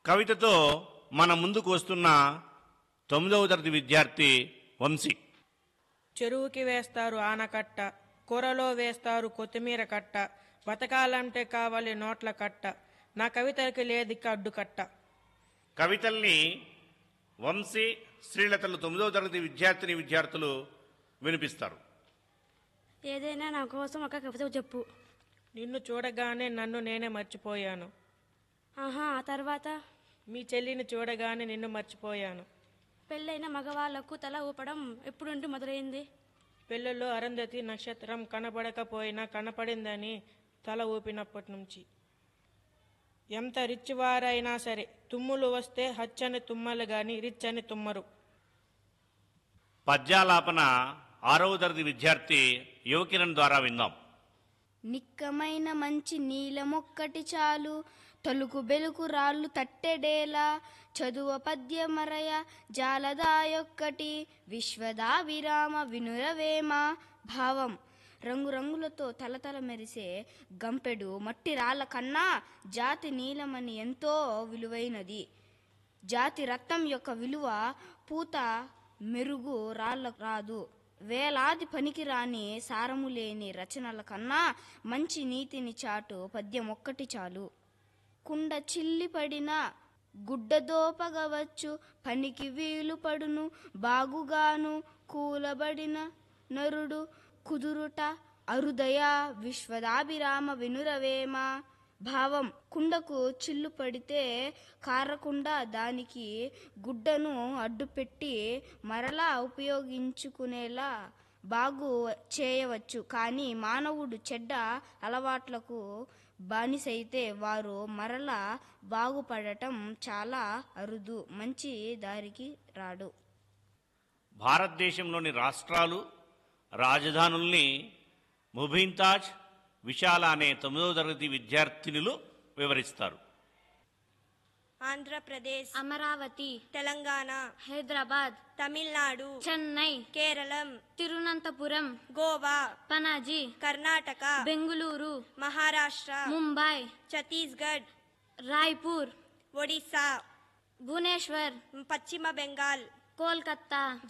కవితతో మన ముందుకు వస్తున్న తొమ్మిదవ తరగతి విద్యార్థి వంశీ చెరువుకి వేస్తారు ఆనకట్ట కూరలో వేస్తారు కొత్తిమీర కట్ట బతకాలంటే కావాలి నోట్ల కట్ట నా కవితలకి లేదిక్క అడ్డుకట్ట కవితల్ని వంశీ శ్రీలతలు తొమ్మిదవ తరగతి విద్యార్థిని విద్యార్థులు వినిపిస్తారు ఏదైనా నా కోసం ఒక కవిత చెప్పు నిన్ను చూడగానే నన్ను నేనే మర్చిపోయాను ఆహా ఆ తర్వాత మీ చెల్లిని చూడగానే నిన్ను మర్చిపోయాను పెళ్ళైన మగవాళ్లకు తల ఊపడం ఎప్పుడు నుండి మొదలైంది పెళ్ళిలో అరుంధతి నక్షత్రం కనపడకపోయినా కనపడిందని తల ఊపినప్పటి నుంచి ఎంత రిచ్ వారైనా సరే తుమ్ములు వస్తే హచ్చని తుమ్మలు గాని రిచ్ అని తుమ్మరు పద్యాలాపన ఆరవ తరగతి విద్యార్థి యువకిరణ్ ద్వారా విందాం నిక్కమైన మంచి నీలమొక్కటి చాలు తొలుకు బెలుకు రాళ్ళు తట్టెడేలా చదువ పద్యమరయ జాలదాయొక్కటి విశ్వదా విరామ వినురవేమ భావం రంగురంగులతో తలతల మెరిసే గంపెడు మట్టి రాళ్ళ కన్నా జాతి నీలమని ఎంతో విలువైనది జాతి రత్నం యొక్క విలువ పూత మెరుగు రాళ్ళకు రాదు వేలాది పనికిరాని సారము లేని రచనల కన్నా మంచి నీతిని చాటు పద్యం ఒక్కటి చాలు కుండ చిల్లిపడిన గుడ్డదోపగవచ్చు పనికి వీలు పడును బాగుగాను కూలబడిన నరుడు కుదురుట అరుదయ విశ్వదాభిరామ వినురవేమ భావం కుండకు చిల్లు పడితే కారకుండా దానికి గుడ్డను అడ్డుపెట్టి మరలా ఉపయోగించుకునేలా బాగు చేయవచ్చు కానీ మానవుడు చెడ్డ అలవాట్లకు బానిసైతే వారు మరలా బాగుపడటం చాలా అరుదు మంచి దారికి రాడు భారతదేశంలోని రాష్ట్రాలు రాజధానుల్ని ముబీన్తాజ్ విశాల అనే తొమ్మిదవ తరగతి విద్యార్థినులు వివరిస్తారు ఆంధ్రప్రదేశ్ అమరావతి తెలంగాణ హైదరాబాద్ తమిళనాడు చెన్నై కేరళం తిరువనంతపురం గోవా పనాజీ కర్ణాటక బెంగుళూరు మహారాష్ట్ర ముంబై ఛత్తీస్గఢ్ రాయ్పూర్ ఒడిశా భువనేశ్వర్ పశ్చిమ బెంగాల్ కోల్కత్తా